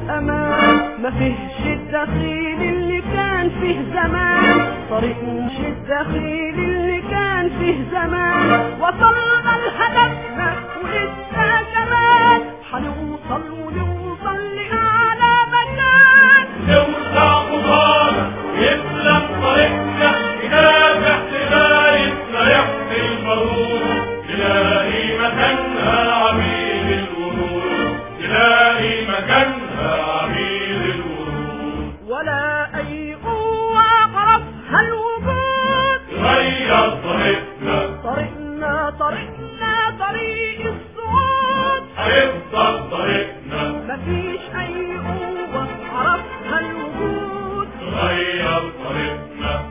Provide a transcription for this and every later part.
الأمان ما فيهش الدخيل اللي كان فيه زمان طريق مش الدخيل اللي كان فيه زمان وصلنا لهدفنا ولسه كمان هنوصل ونوصل لأعلى مكان نوسع قضانا يسلم طريقنا ندافع حمايتنا يحمي المرور تلاقي مكانها عميل الورود تلاقي مكانها عميل الورود ولا أي قوة عرفها الوجود غير طريقنا طريقنا طريقنا طريق الصعود هيفضل طريقنا مفيش أي قوة عرفها الوجود غير طريقنا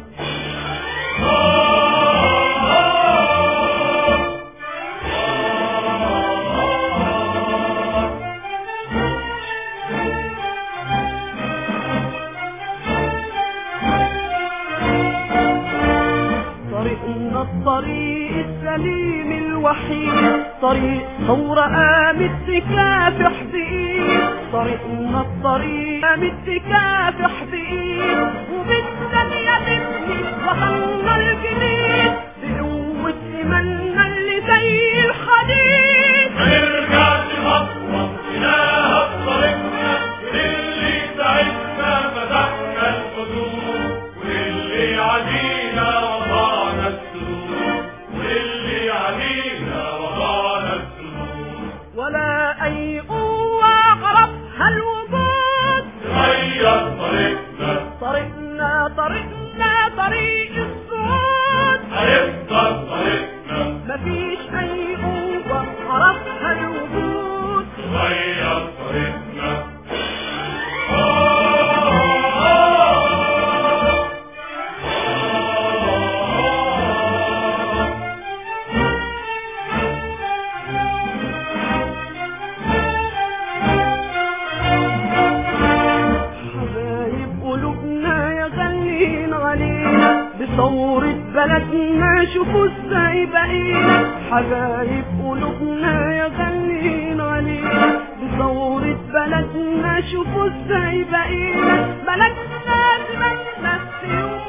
طريقنا الطريق السليم الوحيد طريق ثورة قامت تكافح بإيد طريقنا الطريق قامت تكافح بإيد وبالثانية تبني وطننا الجديد بقوة إيماننا اللي زي الحديد هنرجع لخطوة إله بطريقنا واللي ساعدنا فتحنا الحدود واللي علينا وضعنا السدود واللي علينا وضعنا السدود ولا أي قوة عرفها الوجود غير طريقنا طريقنا طريقنا طريق الصعود هيفضل طريقنا مفيش أي قوة عرفها الوجود غير طريقنا حبايب قلوبنا يا غاليين علينا بثورة بلدنا شوفوا ازاي بقينا حبايب قلوبنا يا غاليين علينا بثورة بلدنا شوفوا ازاي بقينا بلدنا تبنى السيوف